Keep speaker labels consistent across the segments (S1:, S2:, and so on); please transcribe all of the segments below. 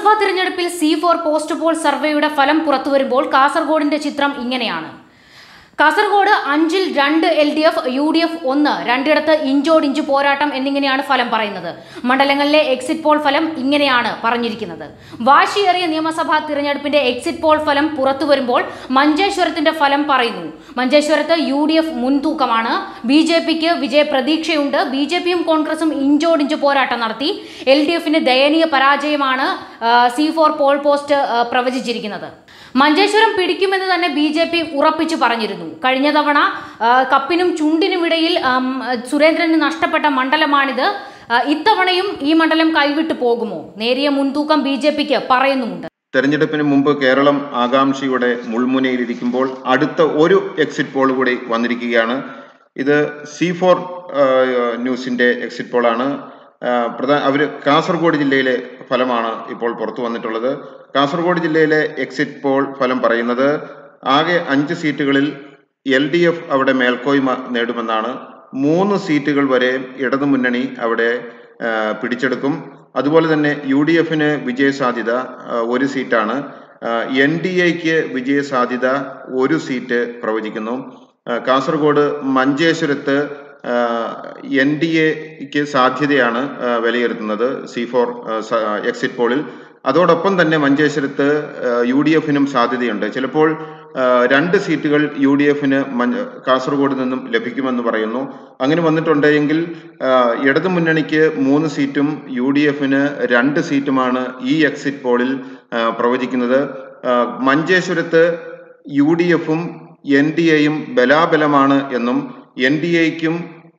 S1: നിയമസഭാ തിരഞ്ഞെടുപ്പിൽ C four post Paul സർവേയുടെ ഫലം പുറത്തുവരുമ്പോൾ കാസർഗോഡിന്റെ ചിത്രം ഇങ്ങനെയാണ് കാസർഗോഡ് അഞ്ചിൽ രണ്ട് L D F U D F ഒന്ന് രണ്ടിടത്ത് ഇഞ്ചോടിഞ്ച് പോരാട്ടം എന്നിങ്ങനെയാണ് ഫലം പറയുന്നത് മണ്ഡലങ്ങളിലെ എക്സിറ്റ് പോൾ ഫലം ഇങ്ങനെയാണ് പറഞ്ഞിരിക്കുന്നത് വാശിയേറിയ നിയമസഭാ തിരഞ്ഞെടുപ്പിന്റെ എക്സിറ്റ് പോൾ ഫലം പുറത്തു വരുമ്പോൾ മഞ്ചേശ്വരത്തിന്റെ ഫലം പറയുന്നു മഞ്ചേശ്വരത്ത് യു ഡി എഫ് മുൻതൂക്കമാണ് ബി ജെ പിക്ക് വിജയ പ്രതീക്ഷയുണ്ട് ബി ജെ പിയും കോൺഗ്രസും ഇഞ്ചോടിഞ്ച് പോരാട്ടം നടത്തി എൽ ഡി എഫിന് ദയനീയ പരാജയമാണ് സി ഫോർ പോൾ പോസ്റ്റ് ആ, പ്രവചിച്ചിരിക്കുന്നത് മഞ്ചേശ്വരം പിടിക്കുമെന്ന് തന്നെ ബി ജെ പി ഉറപ്പിച്ചു പറഞ്ഞിരുന്നു കഴിഞ്ഞ തവണ ആ, കപ്പിനും ചുണ്ടിനുമിടയിൽ ആം, സുരേന്ദ്രന് നഷ്ടപ്പെട്ട മണ്ഡലമാണിത് ആ, ഇത്തവണയും ഈ മണ്ഡലം കൈവിട്ടു പോകുമോ നേരിയ മുൻതൂക്കം ബി ജെ പിക്ക് പറയുന്നുമുണ്ട്
S2: തെരഞ്ഞെടുപ്പിന് മുമ്പ് കേരളം ആകാംക്ഷയുടെ മുൾമുനയിലിരിക്കുമ്പോൾ അടുത്ത ഒരു എക്സിറ്റ് പോൾ കൂടി വന്നിരിക്കുകയാണ് ഇത് സി ഫോർ ന്യൂസിന്റെ എക്സിറ്റ് പോളാണ് പ്രധാന അവർ കാസർഗോഡ് ജില്ലയിലെ ഫലമാണ് ഇപ്പോൾ പുറത്തു വന്നിട്ടുള്ളത് കാസർഗോഡ് ജില്ലയിലെ എക്സിറ്റ് പോൾ ഫലം പറയുന്നത് ആകെ അഞ്ച് സീറ്റുകളിൽ എൽ ഡി എഫ് അവിടെ മേൽക്കോയ്മ നേടുമെന്നാണ് മൂന്ന് സീറ്റുകൾ വരെ ഇടതുമുന്നണി അവിടെ ആ, പിടിച്ചെടുക്കും അതുപോലെ തന്നെ യു ഡി എഫിന് വിജയസാധ്യത ആ, ഒരു സീറ്റാണ് എൻ ഡി എക്ക് വിജയസാധ്യത ഒരു സീറ്റ് പ്രവചിക്കുന്നു ആ, കാസർഗോഡ് മഞ്ചേശ്വരത്ത് എൻ ഡി എക്ക് സാധ്യതയാണ് ആ, വിലയിരുത്തുന്നത് സി ഫോർ എക്സിറ്റ് പോളിൽ അതോടൊപ്പം തന്നെ മഞ്ചേശ്വരത്ത് യു ഡി എഫിനും സാധ്യതയുണ്ട് ചിലപ്പോൾ ആ, രണ്ട് സീറ്റുകൾ യു ഡി എഫിന് കാസർഗോഡ് നിന്നും ലഭിക്കുമെന്ന് പറയുന്നു അങ്ങനെ വന്നിട്ടുണ്ടെങ്കിൽ ആ, ഇടതു മുന്നണിക്ക് മൂന്ന് സീറ്റും യു ഡി എഫിന് രണ്ട് സീറ്റുമാണ് ഈ എക്സിറ്റ് പോളിൽ ആ, പ്രവചിക്കുന്നത് ആ, മഞ്ചേശ്വരത്ത് യു ഡി എഫും എൻ ഡി എയും ബലാബലമാണ് എന്നും എൻ ഡി എക്കും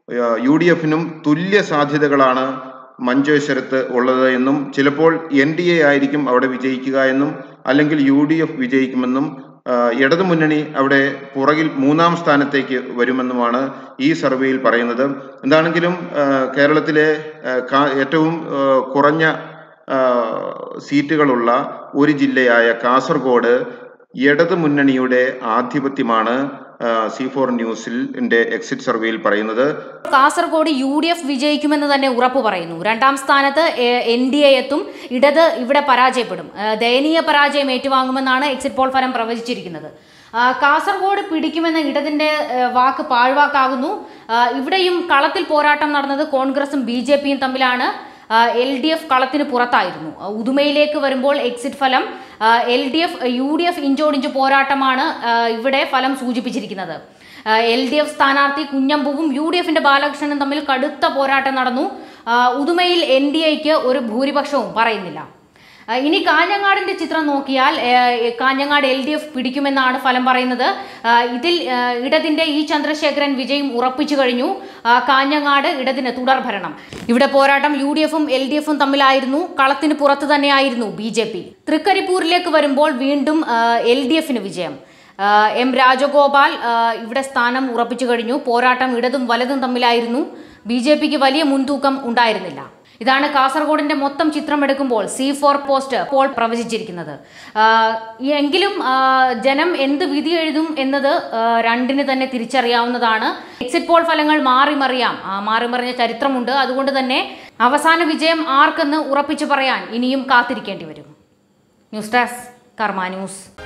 S2: യു ഡി എഫിനും തുല്യ സാധ്യതകളാണ് മഞ്ചേശ്വരത്ത് ഉള്ളത് എന്നും ചിലപ്പോൾ എൻ ഡി എ ആയിരിക്കും അവിടെ വിജയിക്കുക എന്നും അല്ലെങ്കിൽ യു ഡി എഫ് വിജയിക്കുമെന്നും ആ, ഇടതുമുന്നണി അവിടെ പുറകിൽ മൂന്നാം സ്ഥാനത്തേക്ക് വരുമെന്നുമാണ് ഈ സർവേയിൽ പറയുന്നത് എന്താണെങ്കിലും ആ, കേരളത്തിലെ ആ, കാ- ഏറ്റവും ആ, കുറഞ്ഞ ആ, സീറ്റുകളുള്ള ഒരു ജില്ലയായ കാസർഗോഡ് ഇടതു മുന്നണിയുടെ ആധിപത്യമാണ് സി ഫോർ ന്യൂസിൽ എക്സിറ്റ് സർവേയിൽ പറയുന്നത്
S1: കാസർഗോഡ് യു ഡി എഫ് വിജയിക്കുമെന്ന് തന്നെ ഉറപ്പ് പറയുന്നു രണ്ടാം സ്ഥാനത്ത് എൻ ഡി എ എത്തും ഇടത് ഇവിടെ പരാജയപ്പെടും ഏ, ദയനീയ പരാജയം ഏറ്റുവാങ്ങുമെന്നാണ് എക്സിറ്റ് പോൾ ഫലം പ്രവചിച്ചിരിക്കുന്നത് ആ, കാസർഗോഡ് പിടിക്കുമെന്ന ഇടതിന്റെ ഏ, വാക്ക് പാഴ്വാക്കാകുന്നു ആ, ഇവിടെയും കളത്തിൽ പോരാട്ടം നടന്നത് കോൺഗ്രസും ബി ജെ പിയും തമ്മിലാണ് എൽ ഡി എഫ് കളത്തിന് പുറത്തായിരുന്നു ആ, ഉദുമയിലേക്ക് വരുമ്പോൾ എക്സിറ്റ് ഫലം L D F U D F ഇഞ്ചോടിഞ്ച് പോരാട്ടമാണ് ആ, ഇവിടെ ഫലം സൂചിപ്പിച്ചിരിക്കുന്നത് എൽ ഡി എഫ് സ്ഥാനാർത്ഥി കുഞ്ഞമ്പുവും യു ഡി എഫിന്റെ ബാലകൃഷ്ണനും തമ്മിൽ കടുത്ത പോരാട്ടം നടന്നു ആ, ഉദുമയിൽ എൻ ഡി എക്ക് ഒരു ഭൂരിപക്ഷവും പറയുന്നില്ല ആ, ഇനി കാഞ്ഞങ്ങാടിന്റെ ചിത്രം നോക്കിയാൽ ഏ, കാഞ്ഞങ്ങാട് എൽ ഡി എഫ് പിടിക്കുമെന്നാണ് ഫലം പറയുന്നത് ആ, ഇതിൽ ആ, ഇടതിന്റെ ഇ ചന്ദ്രശേഖരൻ വിജയം ഉറപ്പിച്ചു കഴിഞ്ഞു ആ, കാഞ്ഞങ്ങാട് ഇടതിന് തുടർഭരണം ഇവിടെ പോരാട്ടം യു ഡി എഫും എൽ ഡി എഫും തമ്മിലായിരുന്നു കളത്തിന് പുറത്ത് തന്നെയായിരുന്നു ബി ജെ പി തൃക്കരിപ്പൂരിലേക്ക് വരുമ്പോൾ വീണ്ടും എൽ ഡി എഫിന് വിജയം ആ, എം രാജഗോപാൽ ആ, ഇവിടെ സ്ഥാനം ഉറപ്പിച്ചു കഴിഞ്ഞു പോരാട്ടം ഇടതും വലതും തമ്മിലായിരുന്നു ബി ജെ പിക്ക് വലിയ മുൻതൂക്കം ഉണ്ടായിരുന്നില്ല ഇതാണ് കാസർഗോഡിന്റെ മൊത്തം ചിത്രം എടുക്കുമ്പോൾ സി ഫോർ പോസ്റ്റ് പോൾ പ്രവചിച്ചിരിക്കുന്നത് ആ, എങ്കിലും ആ, ജനം എന്ത് വിധി എഴുതും എന്നത് ആ, രണ്ടിന് തന്നെ തിരിച്ചറിയാവുന്നതാണ് എക്സിറ്റ് പോൾ ഫലങ്ങൾ മാറി മറിയാം ആ, മാറി മറിഞ്ഞ ചരിത്രമുണ്ട് അതുകൊണ്ട് തന്നെ അവസാന വിജയം ആർക്കെന്ന് ഉറപ്പിച്ചു പറയാൻ ഇനിയും കാത്തിരിക്കേണ്ടി വരും ന്യൂസ് ഡെസ്ക് കർമ്മ ന്യൂസ്